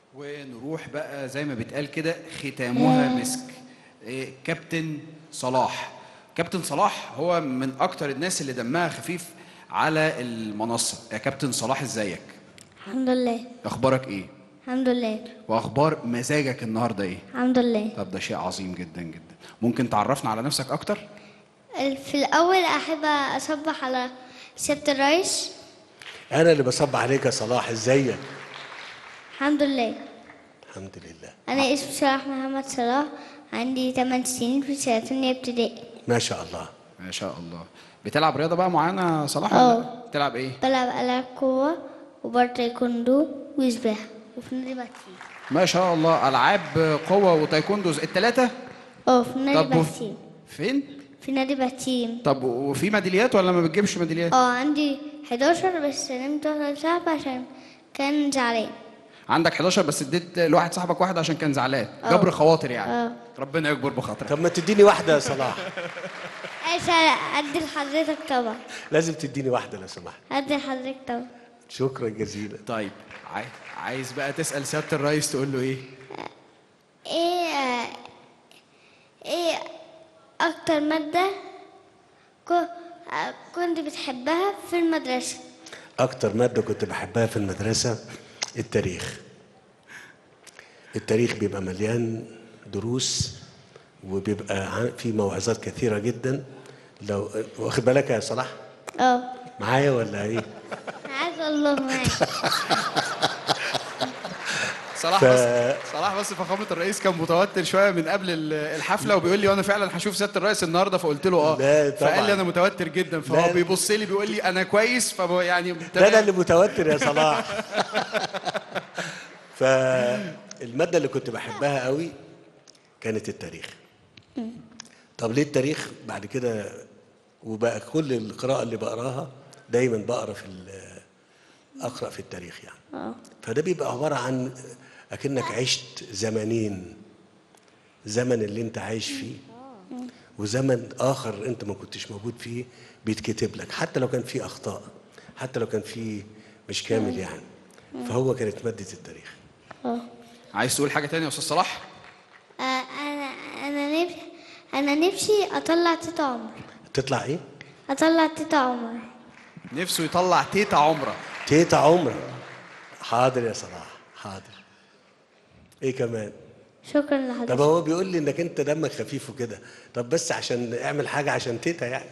ونروح بقى زي ما بيتقال كده ختامها مسك إيه، كابتن صلاح كابتن صلاح هو من اكتر الناس اللي دمها خفيف على المنصه يا كابتن صلاح ازيك الحمد لله اخبارك ايه الحمد لله واخبار مزاجك النهارده ايه الحمد لله طب ده شيء عظيم جدا جدا ممكن تعرفنا على نفسك اكتر في الأول أحب أصبح على سيادة الرئيس انا اللي بصب عليك يا صلاح ازيك الحمد لله الحمد لله أنا اسمي صلاح محمد صلاح عندي 8 سنين في سنة تانية ابتدائي ما شاء الله ما شاء الله بتلعب رياضه بقى معانا يا صلاح اه. ولا بتلعب ايه بلعب ألعاب قوة وبرضه تايكوندو وسباحة وفي نادي باتين ما شاء الله العاب قوه وتايكوندو الثلاثه اه في نادي طب وف- باتين فين في نادي باتين طب وفي ميداليات ولا ما بتجيبش ميداليات اه عندي 11 بس نمت واحدة صاحبي عشان كان زعلان عندك 11 بس اديت لواحد صاحبك واحد عشان كان زعلان اه. جبر خواطر يعني اه. ربنا يكبر بخاطرك طب ما تديني واحده يا صلاح عايز أدي لحضرتك طبعا لازم تديني واحده لو سمحت أدي لحضرتك طبعا شكرا جزيلا طيب عاي- عايز بقى تسال سياده الرئيس تقول له ايه ايه آه، ايه اكتر مادة كو- آه، كنت بتحبها في المدرسة اكتر ماده كنت بحبها في المدرسه التاريخ التاريخ بيبقى مليان دروس وبيبقى ع- في موعظات كثيره جدا لو واخد بالك يا صلاح اه معايا ولا ايه عايز الله معاك صلاح ف- بس صلاح بس فخامه الرئيس كان متوتر شويه من قبل ال- الحفله وبيقول لي وانا فعلا هشوف سياده الرئيس النهارده فقلت له اه لا طبعاً. فقال لي انا متوتر جدا فهو لا. بيبص لي بيقول لي انا كويس فهو يعني ده انا اللي متوتر يا صلاح فالماده اللي كنت بحبها قوي كانت التاريخ طب ليه التاريخ بعد كده وبقى كل القراءه اللي بقراها دايما بقرا في ال- اقرا في التاريخ يعني اه فده بيبقى عباره عن اكنك عشت زمنين زمن اللي انت عايش فيه وزمن اخر انت ما كنتش موجود فيه بيتكتب لك حتى لو كان فيه اخطاء حتى لو كان فيه مش كامل يعني فهو كانت ماده التاريخ اه عايز تقول حاجه تانية يا استاذ صلاح آه، انا انا نفسي انا نفسي اطلع تيتا عمر تطلع ايه اطلع تيتا عمر نفسه يطلع تيتا عمره تيتا عمره حاضر يا صلاح حاضر ايه كمان شكرا طب لحضرتك هو بيقول لي انك انت دمك خفيف وكده طب بس عشان اعمل حاجه عشان تيتا يعني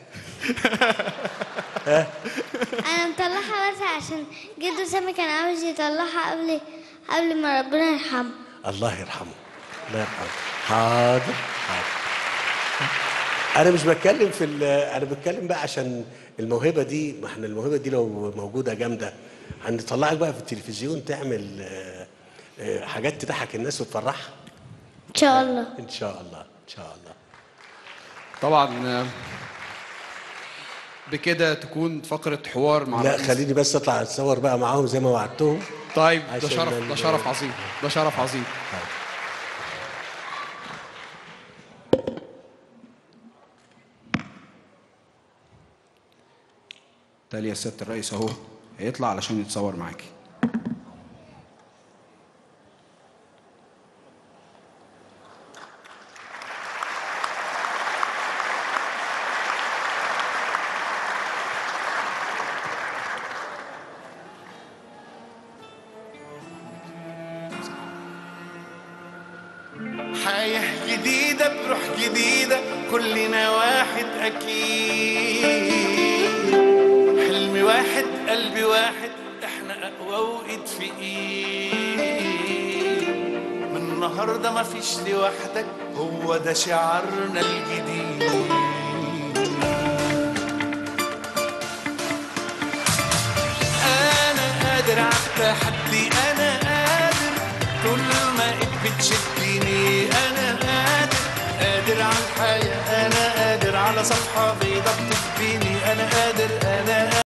انا مطلعها بس عشان جدو سامي كان عاوز يطلعها قبل قبل ما ربنا يرحمه الله يرحمه الله يرحمه حاضر حاضر انا مش بتكلم في ال- انا بتكلم بقى عشان الموهبه دي ما احنا الموهبه دي لو موجوده جامده هنطلعك بقى في التلفزيون تعمل آه، آه، حاجات تضحك الناس وتفرحها ان شاء الله ان شاء الله ان شاء الله طبعا آه، بكده تكون فقره حوار مع لا الرئيس. خليني بس اطلع اتصور بقى معاهم زي ما وعدتهم طيب ده عشان شرف ال- ده شرف عظيم ده شرف عظيم تالي يا سياده الرئيس اهو هيطلع علشان يتصور معاكي حياة جديدة بروح جديدة كلنا واحد أكيد حلم واحد قلب واحد احنا أقوى وإيد في إيد من النهاردة مفيش لوحدك هو ده شعارنا الجديد انا قادر على التحدي انا قادر طول ما ايد بتشدني انا قادر قادر على الحياة انا قادر على صفحة بيضة بتكفيني انا قادر